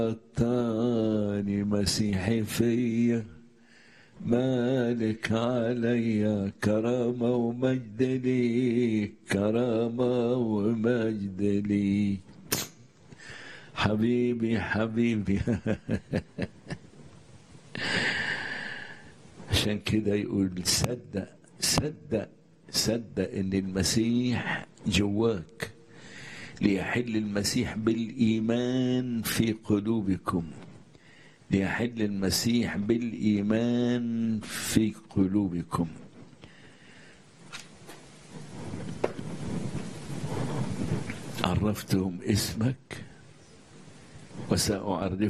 تاني مسيحي فيا مالك علي كرامة ومجد لي كرامة ومجد لي حبيبي حبيبي عشان كده يقول صدق صدق صدق ان المسيح جواك ليحل المسيح بالايمان في قلوبكم ليحل المسيح بالايمان في قلوبكم عرفتهم اسمك وسأعرف